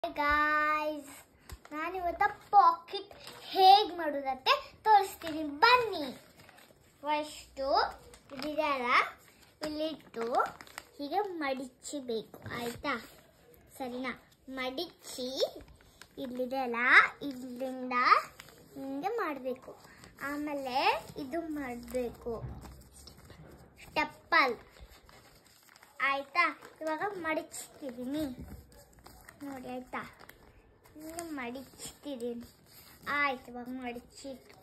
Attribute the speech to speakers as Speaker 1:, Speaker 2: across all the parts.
Speaker 1: guys ನಾನಿವತ್ತ packet ಹೇಗೆ ಮಾಡೋದಂತೆ ತೋರಿಸ್ತೀನಿ ಬನ್ನಿ ಫಸ್ಟು ಇದಿದೆಯಲ್ಲ ಇಲ್ಲಿಟ್ಟು ಹೀಗೆ ಮಡಿಚಬೇಕು ಆಯ್ತಾ ಸರಿನಾ ಮಡಿಚಿ ಇಲ್ಲಿದೆಯಲ್ಲ ಇಲ್ಲಿಂದ ಹಿಂಗೆ ಮಾಡಬೇಕು ಆಮೇಲೆ ಇದು ಮಾಡಬೇಕು ಸ್ಟೆಪ್ಪಲ್ ಆಯ್ತಾ ಇವಾಗ ಮಡಿಚ್ತಿದ್ದೀನಿ ನೋಡಿ ಆಯ್ತಾ ಹಿಂಗೆ ಮಡಿಚ್ತಿದ್ದೀನಿ ಆಯ್ತು ಇವಾಗ ಮಡಿಚಿಟ್ಟು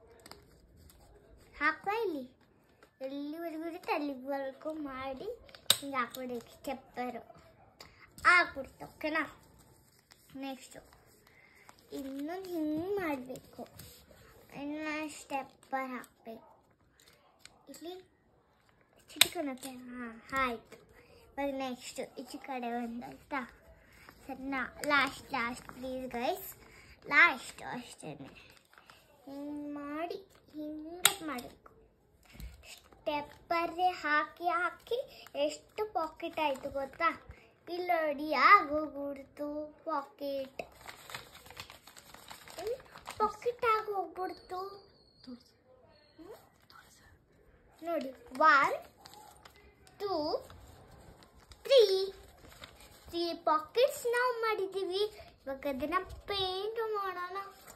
Speaker 1: ಹಾಕುವ ಇಲ್ಲಿ ಎಲ್ಲಿವರೆಗೂ ಇರುತ್ತೆ ಅಲ್ಲಿವರೆಗೂ ಮಾಡಿ ಹಿಂಗೆ ಹಾಕ್ಬಿಡ್ಬೇಕು ಸ್ಟೆಪ್ಪರು ಹಾಕ್ಬಿಡ್ತು ಓಕೆನಾ ನೆಕ್ಸ್ಟು ಇನ್ನೊಂದು ಹಿಂಗೆ ಮಾಡಬೇಕು ಇನ್ನು ಸ್ಟೆಪ್ಪರ್ ಹಾಕಬೇಕು ಇಲ್ಲಿ ಚಿಟಿಕನಕ್ಕೆ ಹಾಂ ಆಯ್ತು ಇವಾಗ ನೆಕ್ಸ್ಟ್ ಈಚೆ ಕಡೆ ಒಂದು ಆಯ್ತಾ ಸರಿನಾ last last please guys last ಅಷ್ಟೇ ಹಿಂಗೆ ಮಾಡಿ ಹಿಂಗೆ ಮಾಡಬೇಕು ಸ್ಟೆಪ್ಪರೇ ಹಾಕಿ ಹಾಕಿ ಎಷ್ಟು ಪಾಕೆಟ್ ಆಯಿತು ಗೊತ್ತಾ ಇಲ್ಲಿ ನೋಡಿ ಆಗೋಗ್ಬಿಡ್ತು ಪಾಕೆಟ್ ಪಾಕೆಟ್ ಆಗಿ ಹೋಗ್ಬಿಡ್ತು ನೋಡಿ one two three three pockets ನಾವು ಮಾಡಿದ್ದೀವಿ ಇವಾಗ ಅದನ್ನ ಪೇಂಟ್ ಮಾಡೋಣ